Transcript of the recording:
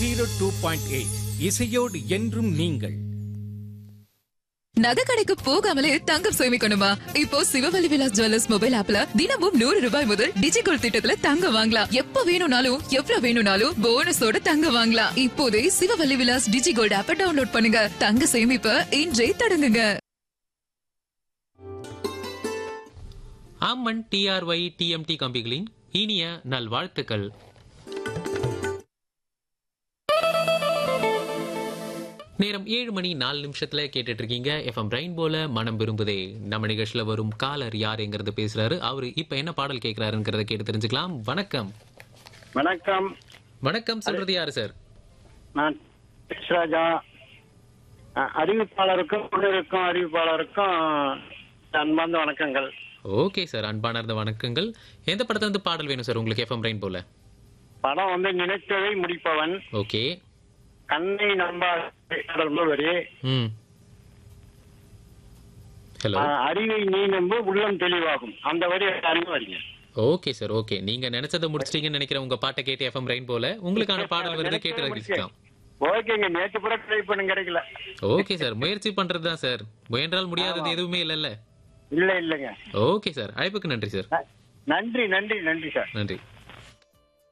zero two point eight இசையோடு என்றும் நீங்கள் நகை கடைக்கு போகாமலே தங்கம் சேமிக்கணுமா இப்போ சிவவலி விலாஸ் ஜுவல்லர்ஸ் மொபைல் ஆப்ல தினமும் நூறு ரூபாய் முதல் டிஜிகோல் திட்டத்துல தங்கம் வாங்கலாம் எப்ப வேணும்னாலும் எவ்வளவு வேணும்னாலும் போனஸோட தங்கம் வாங்கலாம் இப்போதே சிவவல்லி விலாஸ் டிஜிகோல்ட் ஆப்பை டவுன்லோட் பண்ணுங்க தங்க சேமிப்ப இன்றே தொடங்குங்க அம்மன் டிஆர்ஒய் டிஎம்டி கம்பிகளின் இனிய நல்வாழ்த்துக்கள் நேரம் ஏழு மணி நாலு நிமிஷத்துல கேட்டுட்டு இருக்கீங்க எஃப்எம் ரெயின்போல மனம் விரும்புதே நம்ம நிகழ்ச்சியில வரும் காலர் யாருங்கிறது பேசுறாரு அவரு இப்ப என்ன பாடல் கேட்கிறாருங்கிறத கேட்டு தெரிஞ்சுக்கலாம் வணக்கம் வணக்கம் வணக்கம் சொல்றது யாரு சார் நான் ராஜா அறிவிப்பாளருக்கும் உள்ளிருக்கும் அறிவிப்பாளருக்கும் அன்பார்ந்த வணக்கங்கள் ஓகே சார் அன்பானர்ந்த வணக்கங்கள் எந்த படத்துல இருந்து பாடல் வேணும் சார் உங்களுக்கு எஃப்எம் ரெயின்போல படம் வந்து நினைத்ததை முடிப்பவன் ஓகே கண்ணை நம்பாத வரி ம் ஹலோ அறிவை நீ நம்பு உள்ளம் தெளிவாகும் அந்த வரி அன்பு வரீங்க ஓகே சார் ஓகே நீங்க நினைச்சதை முடிச்சிட்டீங்கன்னு நினைக்கிறேன் உங்க பாட்டை கேட்டு எஃப்எம் ரெயின் போல உங்களுக்கான பாடல் வருது கேட்டு ரசிக்கலாம் ஓகேங்க நேற்று கூட ட்ரை பண்ண கிடைக்கல ஓகே சார் முயற்சி பண்றது தான் சார் முயன்றால் முடியாதது எதுவுமே இல்லைல்ல இல்ல இல்லைங்க ஓகே சார் அழைப்புக்கு நன்றி சார் நன்றி நன்றி நன்றி சார் நன்றி